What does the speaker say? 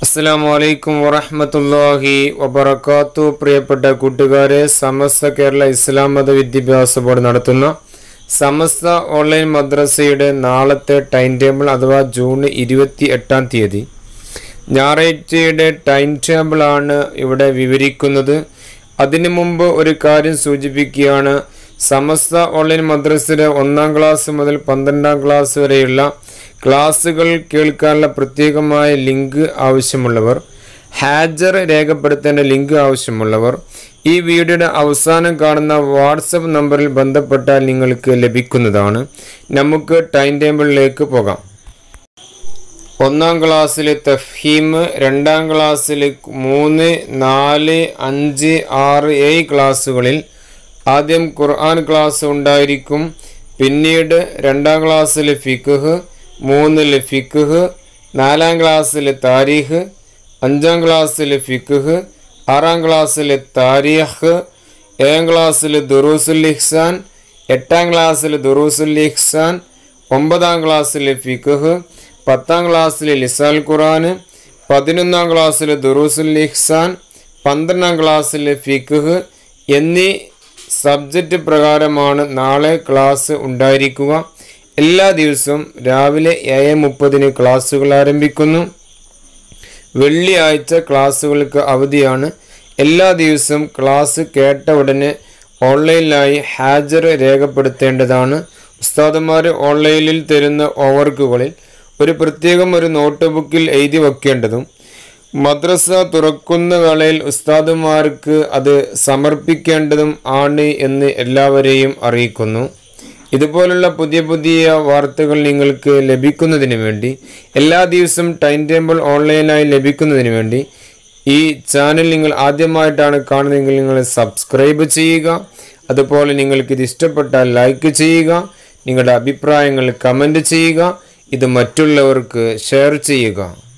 അസ്സാം വലൈക്കും വറഹമത്തല്ലാഹി വബർക്കാത്തു പ്രിയപ്പെട്ട കൂട്ടുകാരെ സമസ്ത കേരള ഇസ്ലാം മത വിദ്യാഭ്യാസ ബോർഡ് നടത്തുന്ന സമസ്ത ഓൺലൈൻ മദ്രസയുടെ നാളത്തെ ടൈം ടേബിൾ അഥവാ ജൂൺ ഇരുപത്തി എട്ടാം തീയതി ഞായറാഴ്ചയുടെ ടൈം ടേബിളാണ് ഇവിടെ വിവരിക്കുന്നത് അതിനു മുമ്പ് ഒരു കാര്യം സൂചിപ്പിക്കുകയാണ് സമസ്ത ഓൺലൈൻ മദ്രസയുടെ ഒന്നാം ക്ലാസ് മുതൽ പന്ത്രണ്ടാം ക്ലാസ് വരെയുള്ള ക്ലാസ്സുകൾ കേൾക്കാനുള്ള പ്രത്യേകമായ ലിങ്ക് ആവശ്യമുള്ളവർ ഹാജർ രേഖപ്പെടുത്തേണ്ട ലിങ്ക് ആവശ്യമുള്ളവർ ഈ വീഡിയോയുടെ അവസാനം കാണുന്ന വാട്സപ്പ് നമ്പറിൽ ബന്ധപ്പെട്ടാൽ നിങ്ങൾക്ക് ലഭിക്കുന്നതാണ് നമുക്ക് ടൈം ടേബിളിലേക്ക് പോകാം ഒന്നാം ക്ലാസ്സിൽ തഫീം രണ്ടാം ക്ലാസ്സിൽ മൂന്ന് നാല് അഞ്ച് ആറ് ഏഴ് ക്ലാസ്സുകളിൽ ആദ്യം ഖുർആൻ ക്ലാസ് ഉണ്ടായിരിക്കും പിന്നീട് രണ്ടാം ക്ലാസ്സിൽ ഫിഖ് മൂന്നിൽ ഫിഖ് നാലാം ക്ലാസ്സിൽ താരീഖ് അഞ്ചാം ക്ലാസ്സിൽ ഫിഖ് ആറാം ക്ലാസ്സിൽ താരീഖ് ഏഴാം ക്ലാസ്സിൽ ദുറൂസുൽ ഇഹ്സാൻ എട്ടാം ക്ലാസ്സിൽ ദുറൂസുൽ ഇഹ്സാൻ ഒമ്പതാം ക്ലാസ്സിൽ ഫിഖ് പത്താം ക്ലാസ്സിൽ ലിസാൽ ഖുറാൻ പതിനൊന്നാം ക്ലാസ്സിൽ ദുറൂസുൽ ഇഹ്സാൻ പന്ത്രണ്ടാം ക്ലാസ്സിൽ ഫിഖ് എന്നീ സബ്ജക്റ്റ് പ്രകാരമാണ് നാളെ ക്ലാസ് ഉണ്ടായിരിക്കുക എല്ലാ ദിവസവും രാവിലെ ഏഴ് മുപ്പതിന് ക്ലാസ്സുകൾ ആരംഭിക്കുന്നു വെള്ളിയാഴ്ച ക്ലാസ്സുകൾക്ക് അവധിയാണ് എല്ലാ ദിവസവും ക്ലാസ് കേട്ട ഉടനെ ഓൺലൈനിലായി ഹാജർ രേഖപ്പെടുത്തേണ്ടതാണ് ഉസ്താദന്മാർ ഓൺലൈനിൽ തരുന്ന ഓവർക്കുകളിൽ ഒരു പ്രത്യേകം ഒരു നോട്ട് ബുക്കിൽ എഴുതി വെക്കേണ്ടതും മദ്രസ തുറക്കുന്ന വേളയിൽ ഉസ്താദുമാർക്ക് അത് സമർപ്പിക്കേണ്ടതും ആണ് എന്ന് എല്ലാവരെയും അറിയിക്കുന്നു ഇതുപോലുള്ള പുതിയ പുതിയ വാർത്തകൾ നിങ്ങൾക്ക് ലഭിക്കുന്നതിന് വേണ്ടി എല്ലാ ദിവസവും ടൈം ടേബിൾ ഓൺലൈനായി ലഭിക്കുന്നതിന് വേണ്ടി ഈ ചാനൽ നിങ്ങൾ ആദ്യമായിട്ടാണ് കാണുന്നതെങ്കിൽ നിങ്ങൾ സബ്സ്ക്രൈബ് ചെയ്യുക അതുപോലെ നിങ്ങൾക്ക് ഇത് ഇഷ്ടപ്പെട്ടാൽ ലൈക്ക് ചെയ്യുക നിങ്ങളുടെ അഭിപ്രായങ്ങൾ കമൻറ്റ് ചെയ്യുക ഇത് മറ്റുള്ളവർക്ക് ഷെയർ ചെയ്യുക